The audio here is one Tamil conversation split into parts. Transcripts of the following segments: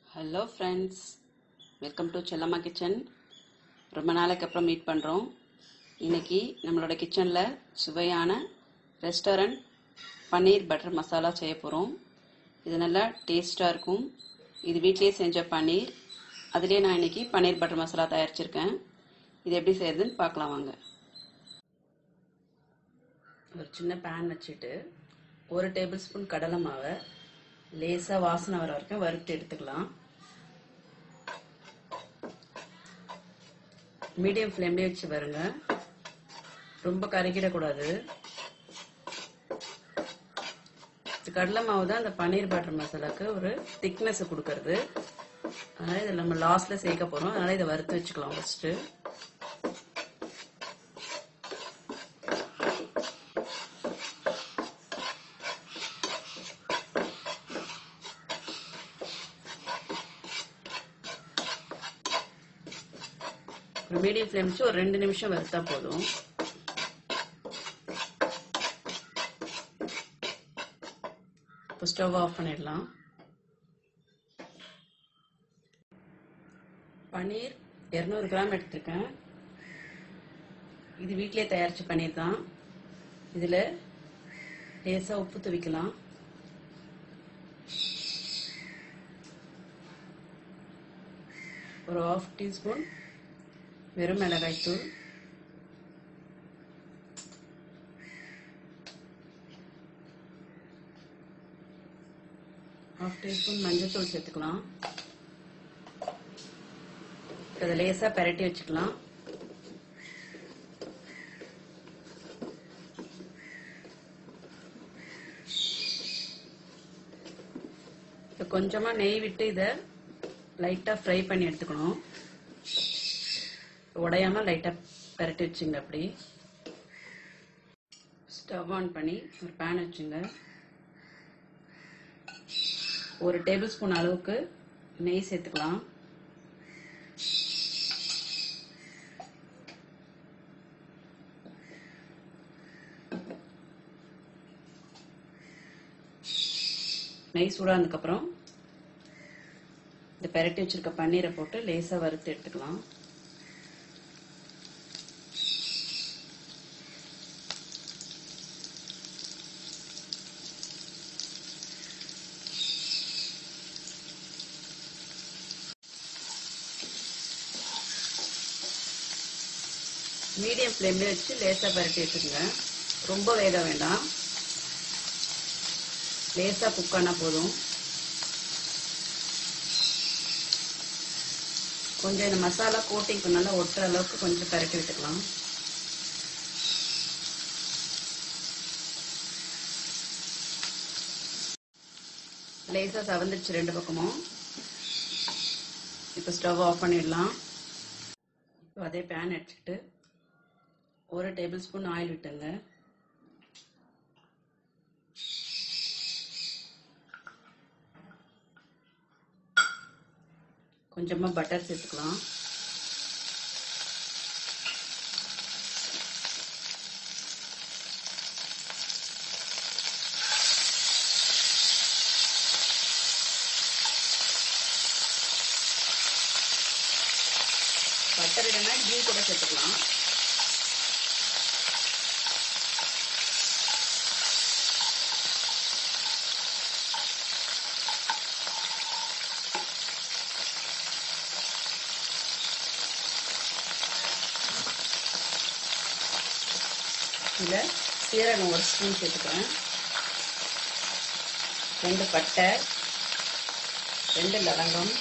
hello friends welcome to Chellamma kitchen ரொம்ப நாளைக்கு அப்புறம் மீட் பண்ணுறோம் இன்னைக்கு நம்மளோட கிச்சனில் சுவையான ரெஸ்டாரண்ட் பன்னீர் பட்டர் மசாலா செய்ய போகிறோம் இது நல்லா டேஸ்ட்டாக இருக்கும் இது வீட்லேயே செஞ்ச பன்னீர் அதுலேயே நான் இன்னைக்கு பன்னீர் பட்டர் மசாலா தயாரிச்சிருக்கேன் இது எப்படி செய்யறதுன்னு பார்க்கலாம் வாங்க ஒரு சின்ன பேன் வச்சுட்டு ஒரு டேபிள் ஸ்பூன் கடலை மாவை லேசாக வாசனை வர வரைக்கும் வறுத்து எடுத்துக்கலாம் மீடியம் ஃப்ளேம்லேயே வச்சு வருங்க ரொம்ப கரைக்கிடக்கூடாது இது கடலை மாவு தான் அந்த பன்னீர் பட்டர் மசாலாக்கு ஒரு திக்னஸ் கொடுக்கறது அதனால இதில் நம்ம லாஸ்ட்ல சேர்க்க போகிறோம் அதனால இதை வறுத்து வச்சுக்கலாம் ஃபர்ஸ்ட்டு ஒரு மீடியம் ஃப்ளேம் வச்சு ஒரு ரெண்டு நிமிஷம் வறுத்தா போதும் இப்போ ஸ்டவ் ஆஃப் பண்ணிடலாம் பன்னீர் இரநூறு கிராம் எடுத்திருக்கேன் இது வீட்டிலே தயாரிச்ச பன்னீர் தான் இதில் லேசாக உப்பு துவிக்கலாம் ஒரு ஆஃப் டீஸ்பூன் வெறும் மிளகாய்த்தூள் ஹாஃப் டீஸ்பூன் மஞ்சள்தூள் சேர்த்துக்கலாம் இதை லேசாக பெரட்டி வச்சுக்கலாம் இப்போ கொஞ்சமாக நெய் விட்டு இதை லைட்டாக ஃப்ரை பண்ணி எடுத்துக்கணும் உடையாம லைட்டாக பெரட்டி வச்சுங்க அப்படி ஸ்டவ் ஆன் பண்ணி ஒரு பேன் வச்சுங்க ஒரு டேபிள் ஸ்பூன் அளவுக்கு நெய் சேர்த்துக்கலாம் நெய் சூடானதுக்கப்புறம் இந்த பெரட்டி வச்சிருக்க பன்னீரை போட்டு லேசாக வறுத்து எடுத்துக்கலாம் மீடியம் ஃப்ளேம்லேயே வச்சு லேசாக பரட்டி வச்சுக்கோங்க ரொம்ப வேக வேண்டாம் லேசாக குக் ஆனால் போதும் கொஞ்சம் இந்த மசாலா கோட்டிங்க்கு நல்லா ஒட்டுற அளவுக்கு கொஞ்சம் பரட்டி விட்டுக்கலாம் லேசாக சவந்துருச்சு ரெண்டு பக்கமும் இப்போ ஸ்டவ் ஆஃப் பண்ணிடலாம் இப்போ அதே பேன் எடுத்துக்கிட்டு ஒரு டேபிள் ஸ்பூன் ஆயில் விட்டுங்க கொஞ்சமாக பட்டர் சேர்த்துக்கலாம் பட்டர் இல்லைன்னா கீ கூட சேர்த்துக்கலாம் இதில் சீரகம் ஒரு ஸ்பூன் சேர்த்துக்கிறேன் ரெண்டு பட்டை ரெண்டு லவங்கம்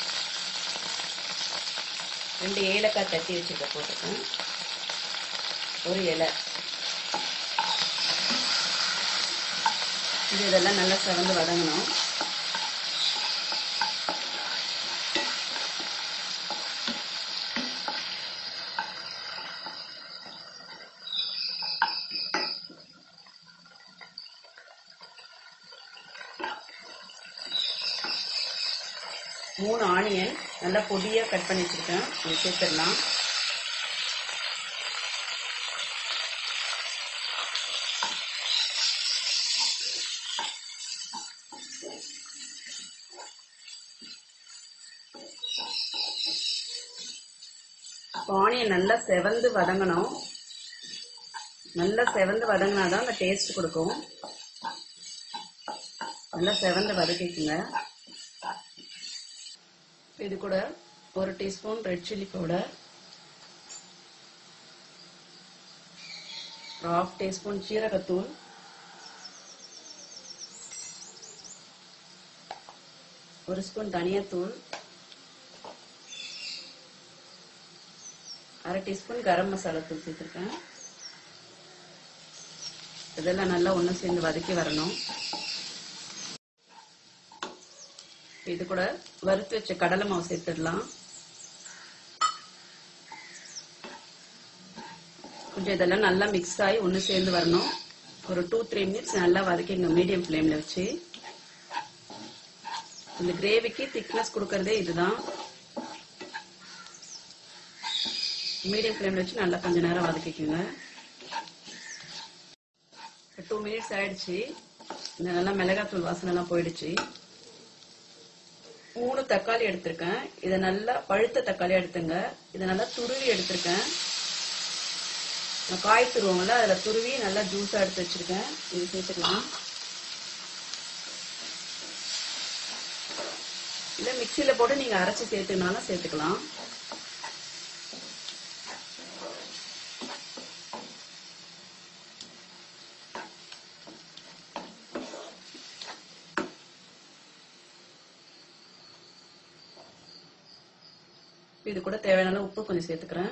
ரெண்டு ஏலக்காய் தட்டி வச்சுருக்க போட்டிருக்கேன் ஒரு இலை இது இதெல்லாம் நல்லா சிறந்து வதங்கணும் மூணு ஆனியன் நல்லா பொடியாக கட் பண்ணி வச்சுருக்கேன் இது சேர்த்துடலாம் ஆனியன் நல்லா செவந்து வதங்கணும் நல்லா செவந்து வதங்கினாதான் அந்த டேஸ்ட் கொடுக்கும் நல்லா செவந்து வதக்கிக்குங்க இது கூட ஒரு teaspoon red chilli powder half teaspoon சீரகத்தூள் ஒரு ஸ்பூன் தனியாத்தூள் அரை டீஸ்பூன் கரம் மசாலா தூள் சேர்த்துருக்கேன் இதெல்லாம் நல்லா ஒன்று சேர்ந்து வதக்கி வரணும் இது கூட வறுத்து வச்ச கடலை மாவு சேர்த்துடலாம் கொஞ்சம் இதெல்லாம் நல்லா மிக்ஸ் ஆகி ஒன்று சேர்ந்து வரணும் ஒரு டூ த்ரீ மினிட்ஸ் நல்லா வதக்கிங்க மீடியம் ஃப்ளேமில் வச்சு இந்த கிரேவிக்கு திக்னஸ் கொடுக்கறதே இதுதான் மீடியம் ஃப்ளேமில் வச்சு நல்லா கொஞ்ச நேரம் வதக்கிக்குங்க டூ மினிட்ஸ் ஆயிடுச்சு இந்த நல்லா மிளகாத்தூள் வாசனை எல்லாம் போயிடுச்சு மூணு தக்காளி எடுத்திருக்கேன் இதை நல்லா பழுத்த தக்காளி எடுத்துங்க இதை நல்லா துருவி எடுத்திருக்கேன் காய் துருவோம்ல அதில் துருவி நல்லா ஜூஸாக எடுத்து வச்சிருக்கேன் இது சேர்த்துக்கலாம் இல்லை மிக்சியில் போட்டு நீங்கள் அரைச்சி சேர்த்துனாலும் சேர்த்துக்கலாம் இது கூட தேவையான உப்பு கொஞ்சம் சேர்த்துக்கிறேன்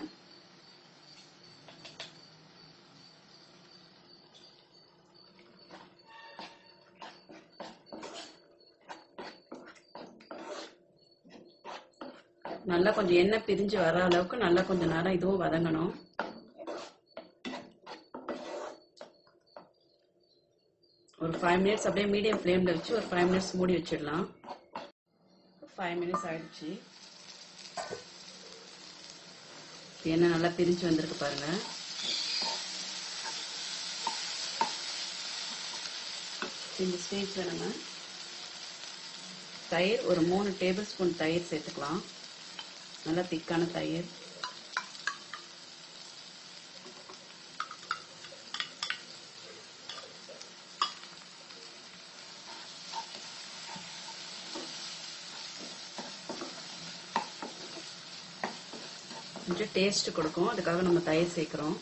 நல்லா கொஞ்சம் எண்ணெய் பிரிஞ்சு வர அளவுக்கு நல்லா கொஞ்சம் நேரம் இதுவும் வதங்கணும் ஒரு ஃபைவ் மினிட்ஸ் அப்படியே மீடியம் ஃப்ளேமில் வச்சு ஒரு ஃபைவ் மினிட்ஸ் மூடி வச்சிடலாம் ஃபைவ் மினிட்ஸ் ஆயிடுச்சு எண்ணெய் நல்லா பிரிஞ்சு வந்திருக்கு பாருங்க இந்த ஸ்டேஜில் நம்ம தயிர் ஒரு மூணு டேபிள் ஸ்பூன் தயிர் சேர்த்துக்கலாம் நல்லா திக்கான தயிர் கொஞ்சம் டேஸ்ட் கொடுக்கும் அதுக்காக நம்ம தயிர் சேர்க்கிறோம்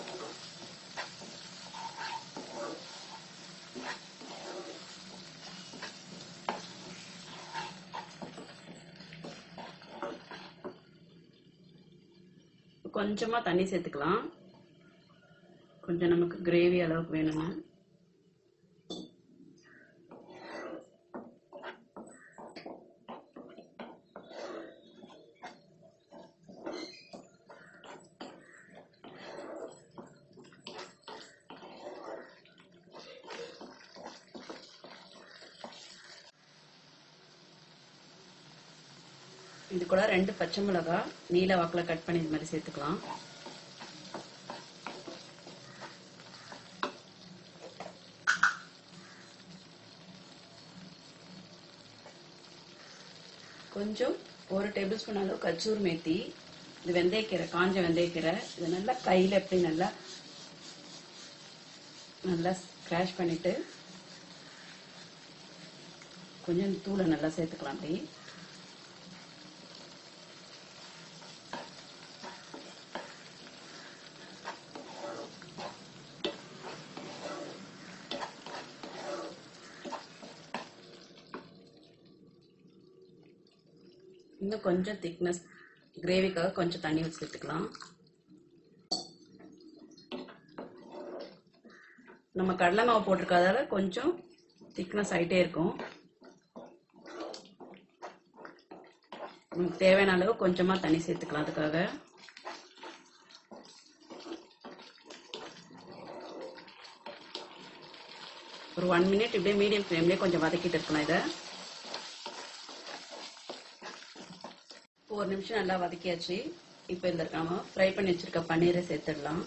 கொஞ்சமா தண்ணி சேர்த்துக்கலாம் கொஞ்சம் நமக்கு கிரேவி அளவுக்கு வேணும்னா இது கூட ரெண்டு பச்சை மிளகாய் நீல வாக்கில் கட் பண்ணி இது மாதிரி சேர்த்துக்கலாம் கொஞ்சம் ஒரு டேபிள் ஸ்பூன் அளவு கச்சூர் மேத்தி இது வெந்தயக்கீரை காஞ்ச வெந்தயக்கீரை இது நல்லா கையில் எப்படி நல்லா நல்லா ஸ்க்ராஷ் பண்ணிட்டு கொஞ்சம் தூளை நல்லா சேர்த்துக்கலாம் அப்படி இன்னும் கொஞ்சம் திக்னஸ் கிரேவிக்காக கொஞ்சம் தண்ணி வச்சு சேர்த்துக்கலாம் நம்ம கடலை மாவு போட்டிருக்கதால கொஞ்சம் திக்னஸ் ஆகிட்டே இருக்கும் நமக்கு தேவையான அளவு கொஞ்சமாக தண்ணி சேர்த்துக்கலாம் அதுக்காக ஒரு ஒன் மினிட் இப்படியே மீடியம் ஃப்ளேம்லேயே கொஞ்சம் வதக்கிட்டு இருக்கலாம் இதை ஒரு நிமிஷம் நல்லா வதக்கியாச்சு இப்போ இந்த இருக்காம ஃப்ரை பண்ணி வச்சிருக்க பன்னீரை சேர்த்துடலாம்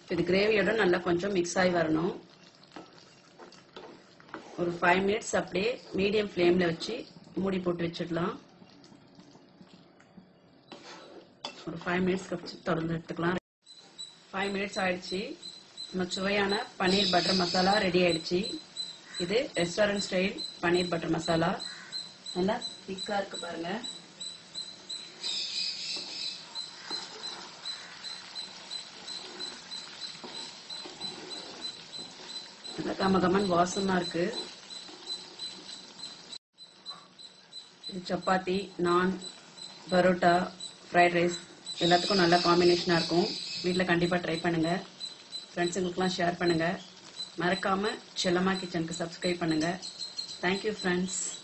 இது கிரேவியோட நல்லா கொஞ்சம் மிக்ஸ் ஆகி வரணும் ஒரு ஃபைவ் மினிட்ஸ் அப்படியே மீடியம் ஃப்ளேமில் வச்சு மூடி போட்டு வச்சிடலாம் ஒரு ஃபைவ் மினிட்ஸ்க்கு வச்சு தொடர்ந்து எடுத்துக்கலாம் ஃபைவ் மினிட்ஸ் ஆயிடுச்சு நம்ம சுவையான பன்னீர் பட்டர் மசாலா ரெடி ஆயிடுச்சு இது restaurant style paneer butter masala நல்லா திக்காக இருக்கு பாருங்க நல்லா கம கமன் வாசமா இருக்கு இது சப்பாத்தி நான் பரோட்டா ஃப்ரைட் ரைஸ் எல்லாத்துக்கும் நல்ல காம்பினேஷனாக இருக்கும் வீட்டில் கண்டிப்பாக ட்ரை பண்ணுங்கள் ஃப்ரெண்ட்ஸுங்களுக்குலாம் ஷேர் பண்ணுங்கள் மறக்காமல் செல்லம்மா கிச்சனுக்கு சப்ஸ்கிரைப் பண்ணுங்கள் தேங்க்யூ ஃப்ரெண்ட்ஸ்